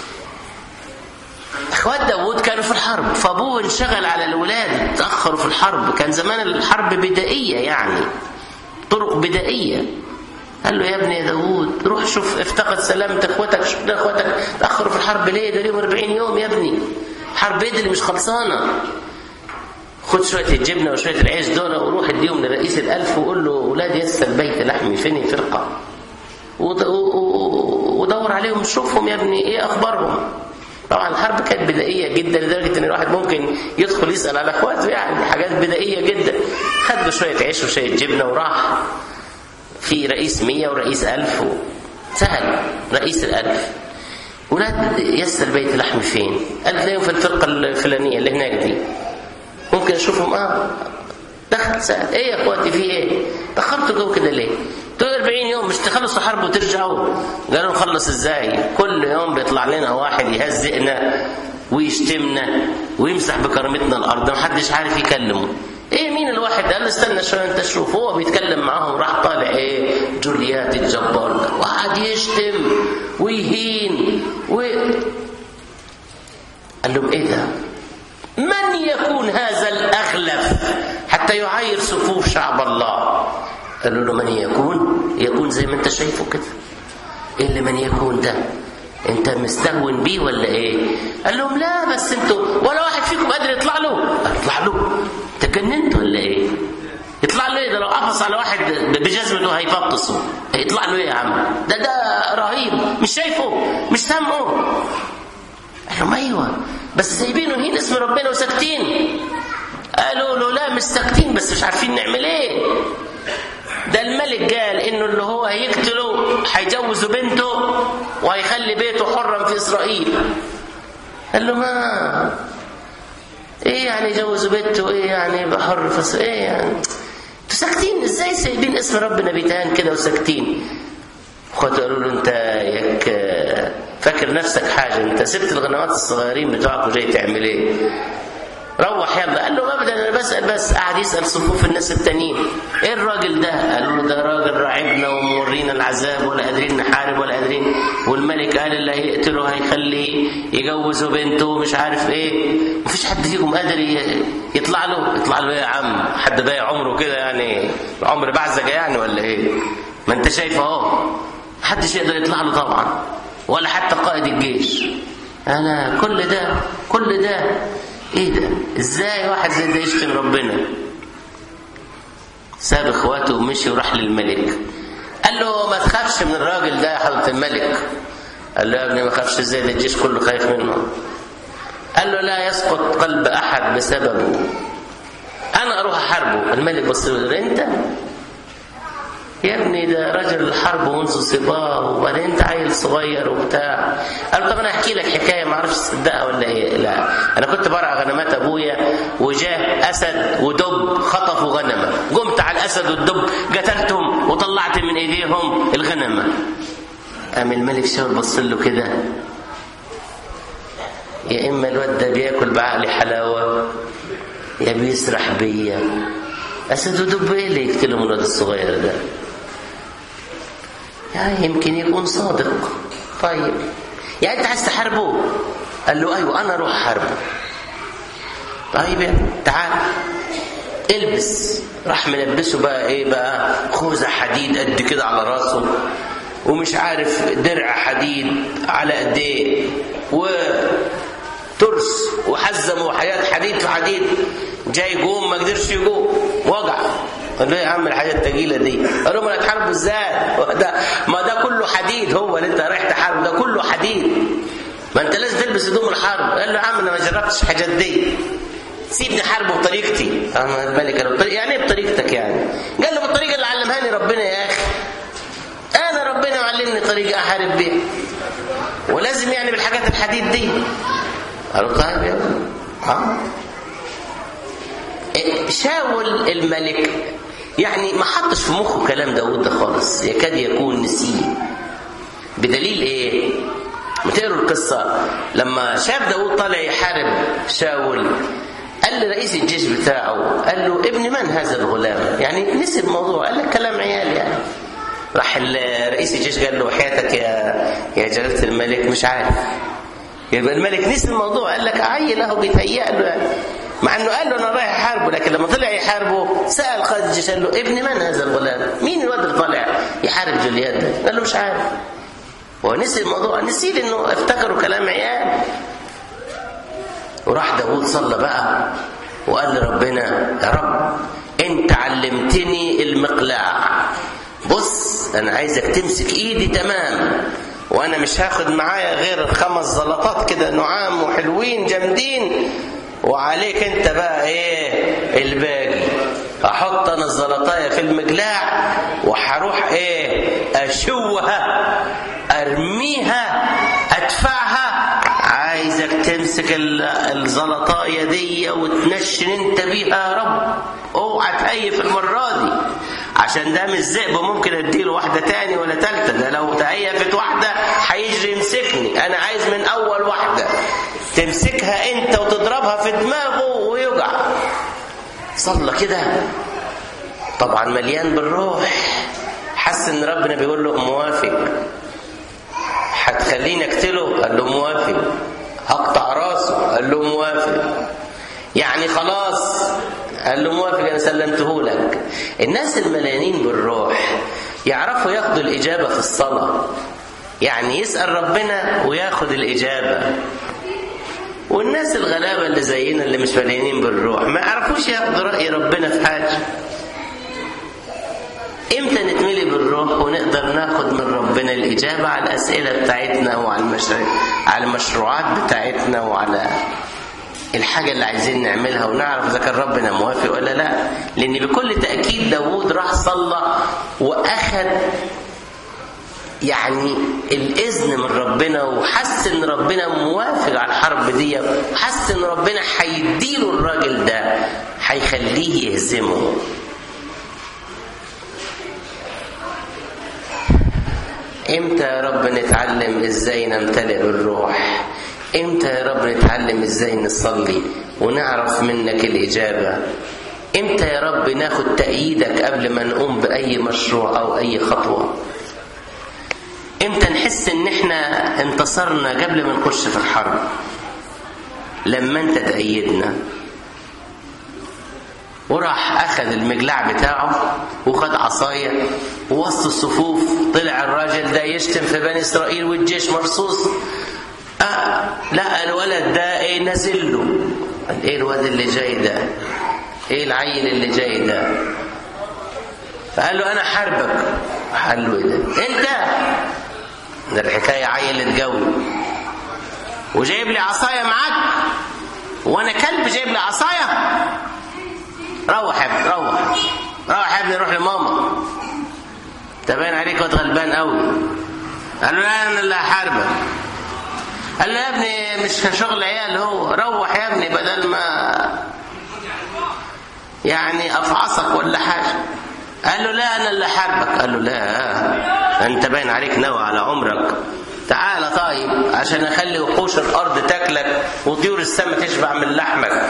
اخوات داود كانوا في الحرب فابوه انشغل على الاولاد تاخروا في الحرب كان زمان الحرب بدائيه يعني طرق بدائيه قال له يا ابني يا داود روح شوف افتقد سلامة اخوتك شوف اخوتك تاخروا في الحرب ليه ده ليهم 40 يوم يا ابني حرب ايه اللي مش خلصانه خد شويه الجبنه وشويه العيش دول وروح اديهم لرئيس الالف وقول له ولاد يسر البيت لحمي فين الفرقه ودور عليهم شوفهم يا ابني ايه اخبارهم طبعا الحرب كانت بدائيه جدا لدرجه ان الواحد ممكن يدخل يسال على اخواته يعني حاجات بدائيه جدا خد له شويه عيش وشويه جبنه وراح في رئيس مية ورئيس ألف و... سهل رئيس الألف ولاد يسر بيت لحم فين؟ قال تلاقيهم في الفرقة الفلانية اللي هناك دي ممكن أشوفهم آه دخل سأل إيه يا إخواتي في إيه؟ تأخرتوا جو كده ليه؟ دول 40 يوم مش تخلصوا حرب وترجعوا قالوا نخلص ازاي كل يوم بيطلع لنا واحد يهزئنا ويشتمنا ويمسح بكرامتنا الارض محدش عارف يكلمه ايه مين الواحد قال له استنى شويه انت شوف هو بيتكلم معاهم راح طالع ايه جوليات الجبار ده وقعد يشتم ويهين و قال لهم ايه ده من يكون هذا الاغلف حتى يعاير صفوف شعب الله قالوا له من يكون يكون زي ما انت شايفه كده ايه اللي من يكون ده انت مستهون بيه ولا ايه قال لهم لا بس انتوا ولا واحد فيكم قادر يطلع له يطلع له تجننت ولا ايه يطلع له ايه ده لو قفص على واحد بجزمته هيفطسه يطلع له ايه يا عم ده ده رهيب مش شايفه مش سامعه قال لهم ايوه بس سايبينه هين اسم ربنا وساكتين قالوا له لا مش ساكتين بس مش عارفين نعمل ايه ده الملك قال انه اللي هو هيقتله هيجوز بنته وهيخلي بيته حرا في اسرائيل قال له ما ايه يعني يجوز بنته ايه يعني يبقى حر في اسرائيل ايه يعني انتوا ساكتين ازاي سايبين اسم ربنا بيتهان كده وساكتين اخواته قالوا له انت ياك فاكر نفسك حاجه انت سبت الغنوات الصغيرين بتوعك وجاي تعمل ايه روح يلا قال له ابدا انا بسال بس قعد يسال صفوف الناس التانيين ايه الراجل ده قالوا له ده راجل راعبنا ومورينا العذاب ولا قادرين نحارب ولا قادرين والملك قال اللي هيقتله هيخليه يجوزه بنته ومش عارف ايه مفيش حد فيكم قادر يطلع له يطلع له ايه يا عم حد بايع عمره كده يعني عمر بعزقه يعني ولا ايه ما انت شايف اهو محدش يقدر يطلع له طبعا ولا حتى قائد الجيش انا كل ده كل ده ايه ده ازاي واحد زي ده يشتم ربنا ساب اخواته ومشي وراح للملك قال له ما تخافش من الراجل ده يا حضره الملك قال له يا ابني ما تخافش ازاي ده الجيش كله خايف منه قال له لا يسقط قلب احد بسببه انا اروح احاربه الملك بص له انت يا ابني ده رجل الحرب منذ صباه وبعدين انت عيل صغير وبتاع قال له طب انا احكي لك حكايه ما اعرفش تصدقها ولا ايه لا انا كنت برع غنمات ابويا وجاه اسد ودب خطفوا غنمه قمت على الاسد والدب قتلتهم وطلعت من ايديهم الغنمه قام الملك شاور بص له كده يا اما الواد ده بياكل بعقلي حلاوه يا بيسرح بيا اسد ودب ايه اللي يقتلهم الواد الصغير ده يعني يمكن يكون صادق طيب يعني انت عايز تحاربه قال له ايوه انا اروح احاربه طيب يعني تعال البس راح ملبسه بقى ايه بقى خوذه حديد قد كده على راسه ومش عارف درع حديد على قد ايه وترس وحزم وحياه حديد في حديد جاي يقوم ما قدرش يقوم وجع قال له يا عم الحاجات الثقيله دي قال لهم انا هتحاربوا ازاي ده ما ده كله حديد هو اللي انت رايح تحارب ده كله حديد ما انت لازم تلبس هدوم الحرب قال له يا عم انا ما جربتش الحاجات دي سيبني حاربه بطريقتي اما الملك قال يعني ايه بطريقتك يعني قال له بالطريقه اللي علمهاني ربنا يا اخي انا ربنا علمني طريقه احارب بيها ولازم يعني بالحاجات الحديد دي قالوا طيب يا ها شاول الملك يعني ما حطش في مخه كلام داود ده خالص يكاد يكون نسيه بدليل ايه بتقروا القصة لما شاف داود طالع يحارب شاول قال لرئيس الجيش بتاعه قال له ابن من هذا الغلام يعني نسي الموضوع قال لك كلام عيال يعني راح رئيس الجيش قال له حياتك يا يا جلالة الملك مش عارف يبقى الملك نسي الموضوع قال لك عيل اهو بيتهيأ له يعني مع انه قال له انا رايح احاربه لكن لما طلع يحاربه سال قائد الجيش قال له ابن من هذا الغلام؟ مين الواد اللي طالع يحارب جوليات ده؟ قال له مش عارف هو نسي الموضوع نسي لانه افتكروا كلام عيال وراح داوود صلى بقى وقال لربنا يا رب انت علمتني المقلاع بص انا عايزك تمسك ايدي تمام وانا مش هاخد معايا غير خمس زلطات كده نعام وحلوين جامدين وعليك انت بقى ايه الباقي هحط انا الزلطايه في المقلاع وهروح ايه اشوها ارميها ادفعها عايزك تمسك الزلطايه دي وتنشن انت بيها يا رب اوعى تهيف المره دي عشان ده مش ذئب ممكن اديله واحده تاني ولا تالته ده لو تهيفت واحده هيجري يمسكني انا عايز من اول واحده تمسكها انت وتضربها في دماغه ويقع صلى كده طبعا مليان بالروح حس ان ربنا بيقول له موافق هتخليني اقتله قال له موافق هقطع راسه قال له موافق يعني خلاص قال له موافق انا سلمته لك الناس المليانين بالروح يعرفوا ياخدوا الاجابه في الصلاه يعني يسال ربنا وياخد الاجابه والناس الغلابه اللي زينا اللي مش مليانين بالروح ما يعرفوش ياخدوا راي ربنا في حاجه امتى نتملي بالروح ونقدر ناخد من ربنا الاجابه على الاسئله بتاعتنا وعلى المشاريع على المشروعات بتاعتنا وعلى الحاجه اللي عايزين نعملها ونعرف اذا كان ربنا موافق ولا لا لان بكل تاكيد داوود راح صلى واخد يعني الاذن من ربنا وحس ان ربنا موافق على الحرب دي وحس ان ربنا هيديله الراجل ده هيخليه يهزمه امتى يا رب نتعلم ازاي نمتلئ بالروح امتى يا رب نتعلم ازاي نصلي ونعرف منك الاجابه امتى يا رب ناخد تأييدك قبل ما نقوم بأي مشروع أو أي خطوة امتى نحس ان احنا انتصرنا قبل ما نخش في الحرب لما انت تأيدنا وراح اخذ المجلع بتاعه وخد عصايه ووسط الصفوف طلع الراجل ده يشتم في بني اسرائيل والجيش مرصوص آه لا الولد ده ايه نازل له قال ايه الواد اللي جاي ده ايه العيل اللي جاي ده فقال له انا حاربك قال له ايه ده انت ده الحكايه عيل قوي وجايب لي عصايه معاك وانا كلب جايب لي عصايه روح يا ابني روح روح يا ابني روح لماما انت باين عليك واد غلبان قوي قال له لا انا اللي هحاربك قال له يا ابني مش شغل عيال هو روح يا ابني بدل ما يعني افعصك ولا حاجه قال له لا انا اللي حاربك قال له لا انت باين عليك ناوي على عمرك تعالى طيب عشان اخلي وحوش الارض تاكلك وطيور السماء تشبع من لحمك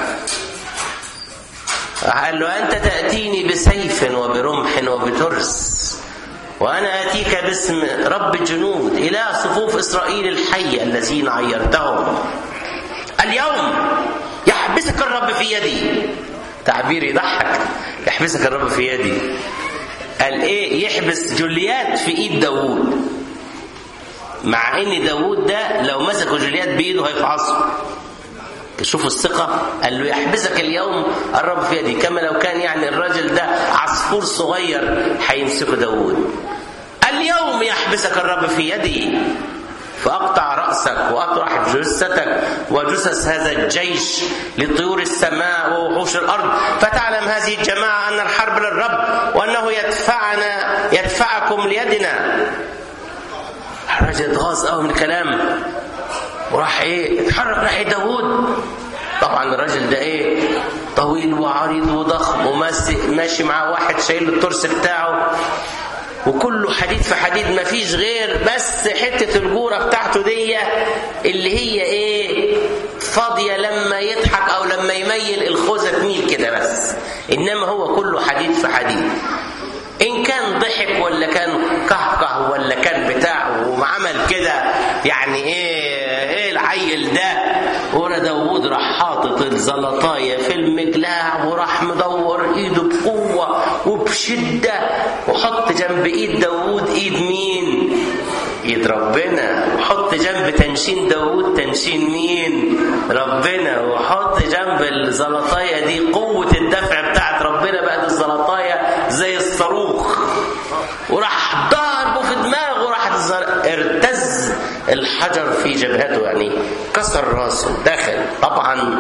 قال له انت تاتيني بسيف وبرمح وبترس وانا اتيك باسم رب الجنود الى صفوف اسرائيل الحي الذين عيرتهم اليوم يحبسك الرب في يدي تعبير يضحك يحبسك الرب في يدي قال ايه يحبس جوليات في ايد داوود مع ان داوود ده لو مسكوا جوليات بايده هيفعصه شوفوا الثقة قال له يحبسك اليوم الرب في يدي كما لو كان يعني الراجل ده عصفور صغير هيمسكه داوود اليوم يحبسك الرب في يدي فأقطع رأسك وأطرح جثتك وجثث هذا الجيش لطيور السماء ووحوش الأرض فتعلم هذه الجماعة أن الحرب للرب وأنه يدفعنا يدفعكم ليدنا الراجل اتغاظ قوي من الكلام وراح ايه اتحرك ناحيه داوود طبعا الراجل ده ايه طويل وعريض وضخم وماشي معاه واحد شايل الترس بتاعه وكله حديد في حديد ما فيش غير بس حتة الجورة بتاعته دي اللي هي ايه فاضية لما يضحك او لما يميل الخوذة تميل كده بس انما هو كله حديد في حديد ان كان ضحك ولا كان كهكه ولا كان بتاع وعمل كده يعني ايه ايه العيل ده ورا داوود راح حاطط الزلطايه في المقلاع وراح مدور ايده بقوه وبشده وحط جنب ايد داوود ايد مين ايد ربنا وحط جنب تنشين داوود تنشين مين ربنا وحط جنب جنب الزلطايه دي قوه الدفع بتاعت ربنا بقت الزلطايه زي الصاروخ وراح ضربه في دماغه راح ارتز الحجر في جبهته يعني كسر راسه دخل طبعا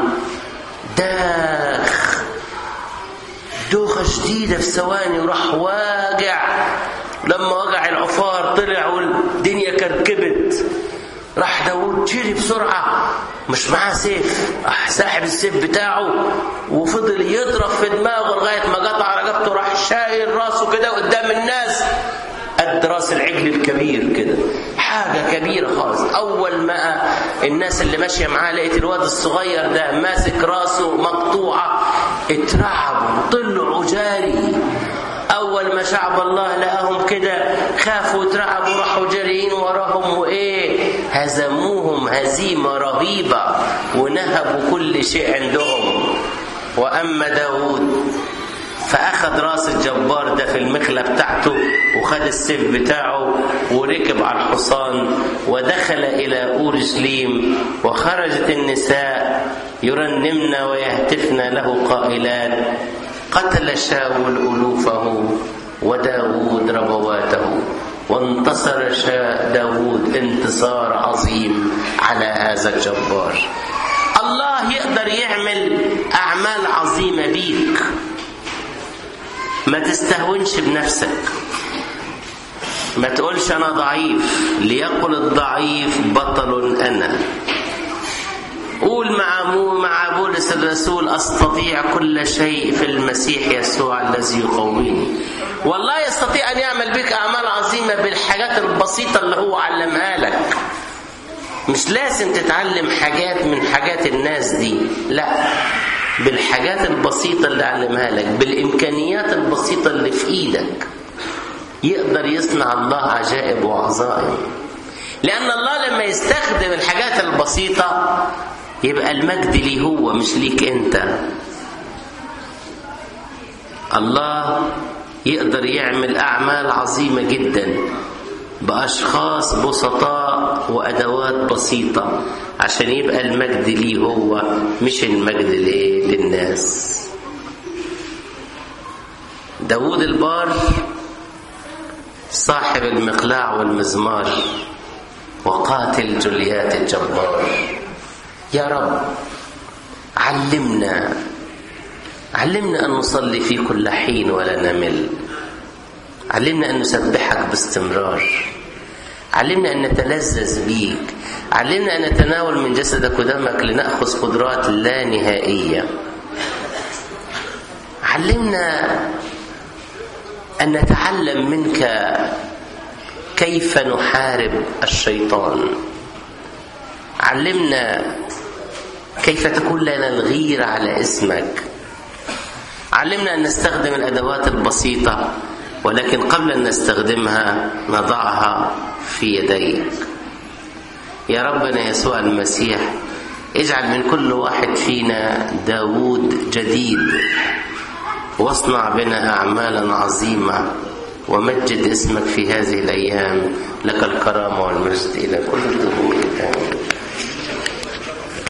داخ دوخه شديده في ثواني وراح واجع لما وجع العفار طلع والدنيا كركبت راح داود جري بسرعة مش معاه سيف راح ساحب السيف بتاعه وفضل يضرب في دماغه لغاية ما قطع رقبته راح شايل راسه كده قدام الناس قد راس العجل الكبير كده حاجة كبيرة خالص أول ما الناس اللي ماشية معاه لقيت الواد الصغير ده ماسك راسه مقطوعة اترعبوا طلعوا جاري أول ما شعب الله لقاهم كده خافوا اترعبوا راحوا جاريين وراهم وإيه هزموهم هزيمة رهيبة ونهبوا كل شيء عندهم وأما داود فأخذ راس الجبار ده في المخلة بتاعته وخد السيف بتاعه وركب على الحصان ودخل إلى أورشليم وخرجت النساء يرنمن ويهتفن له قائلات قتل شاول ألوفه وداود ربواته وانتصر شاء داود انتصار عظيم على هذا الجبار الله يقدر يعمل أعمال عظيمة بيك ما تستهونش بنفسك ما تقولش أنا ضعيف ليقل الضعيف بطل أنا قول مع مع بولس الرسول استطيع كل شيء في المسيح يسوع الذي يقويني والله يستطيع ان يعمل بك اعمال عظيمه بالحاجات البسيطه اللي هو علمها لك مش لازم تتعلم حاجات من حاجات الناس دي لا بالحاجات البسيطه اللي علمها لك بالامكانيات البسيطه اللي في ايدك يقدر يصنع الله عجائب وعظائم لان الله لما يستخدم الحاجات البسيطه يبقى المجد ليه هو مش ليك انت الله يقدر يعمل اعمال عظيمه جدا باشخاص بسطاء وادوات بسيطه عشان يبقى المجد ليه هو مش المجد ليه للناس داود البار صاحب المقلاع والمزمار وقاتل جليات الجبار يا رب علمنا علمنا أن نصلي في كل حين ولا نمل علمنا أن نسبحك باستمرار علمنا أن نتلذذ بيك علمنا أن نتناول من جسدك ودمك لنأخذ قدرات لا نهائية علمنا أن نتعلم منك كيف نحارب الشيطان علمنا كيف تكون لنا الغيرة على اسمك علمنا أن نستخدم الأدوات البسيطة ولكن قبل أن نستخدمها نضعها في يديك يا ربنا يسوع المسيح اجعل من كل واحد فينا داود جديد واصنع بنا أعمالا عظيمة ومجد اسمك في هذه الأيام لك الكرامة والمجد إلى كل الدهور آمين